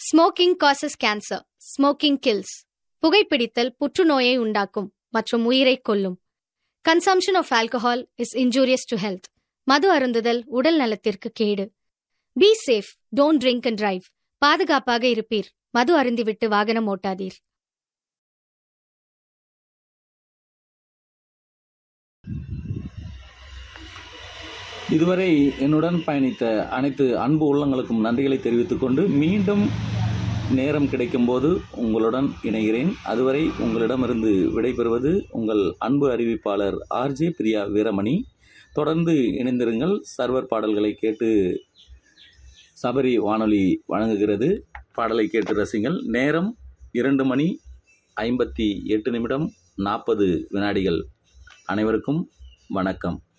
smoking causes cancer smoking kills புகைப்பிடித்தல் புற்றுநோயை உண்டாக்கும் மற்றும் உயிரை கொல்லும் consumption of alcohol is injurious to health மது அருந்துதல் உடல் நலத்திற்கு கேடு be safe don't drink and drive பாதுகாப்பாக இருப்பீர் மது அருந்திவிட்டு வாகனம் ஓட்டாதீர் இதுவரை என்னுடன் பயணித்த அனைத்து அன்பு உள்ளங்களுக்கும் நன்றிகளை தெரிவித்துக் கொண்டு மீண்டும் நேரம் கிடைக்கும்போது உங்களுடன் இணைகிறேன் அதுவரை உங்களிடமிருந்து விடைபெறுவது உங்கள் அன்பு அறிவிப்பாளர் ஆர்ஜே பிரியா வீரமணி தொடர்ந்து இணைந்திருங்கள் சர்வர் பாடல்களை கேட்டு சபரி வானொலி வழங்குகிறது பாடலை கேட்டு ரசிங்கள் நேரம் இரண்டு மணி ஐம்பத்தி எட்டு நிமிடம் நாற்பது வினாடிகள் அனைவருக்கும் வணக்கம்